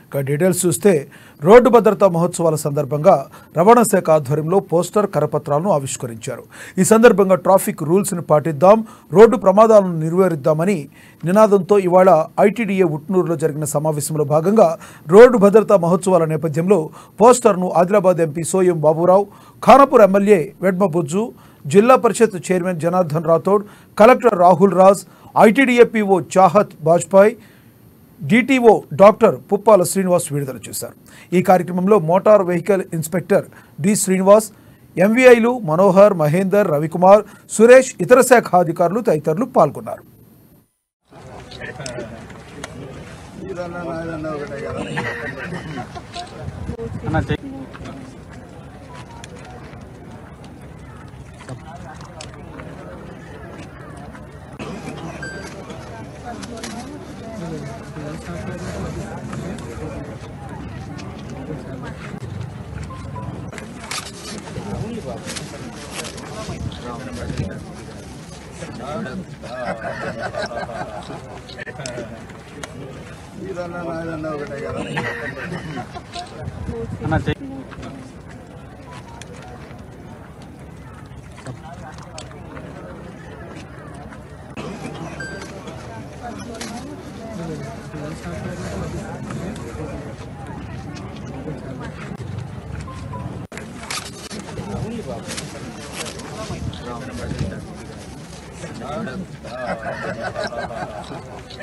ఇక డీటెయిల్స్ చూస్తే రోడ్డు భద్రతా మహోత్సవాల సందర్భంగా రవాణా శాఖ ఆధ్వర్యంలో పోస్టర్ కరపత్రాలను ఆవిష్కరించారు ఈ సందర్భంగా ట్రాఫిక్ రూల్స్ని పాటిద్దాం రోడ్డు ప్రమాదాలను నిర్వహిద్దామని నినాదంతో ఇవాళ ఐటీడీఏ ఉట్నూరులో జరిగిన సమావేశంలో భాగంగా రోడ్డు భద్రతా మహోత్సవాల నేపథ్యంలో పోస్టర్ను Adilabad MP Soyam Baburao Khanapur MLA Vedma Bujju Zilla Parishad chairman Janardhan Rathod collector Rahul Raj ITDA PO Chahat Bajpai DTO doctor Puppala Srinivas విడుదల చేశారు ఈ కార్యక్రమంలో motor vehicle inspector D Srinivas ఎంవీఐలు మనోహర్ మహేందర్ రవికుమార్ సురేష్ ఇతర శాఖ అధికారులు తదితరులు పాల్గొన్నారు ఇదన్నా నాదన్నా ఒకటే కదా ఇదన్నా నాదన్నా ఒకటే కదా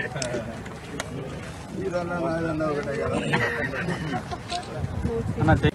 ఇదన్నా నాదన్నా ఒకటే కదా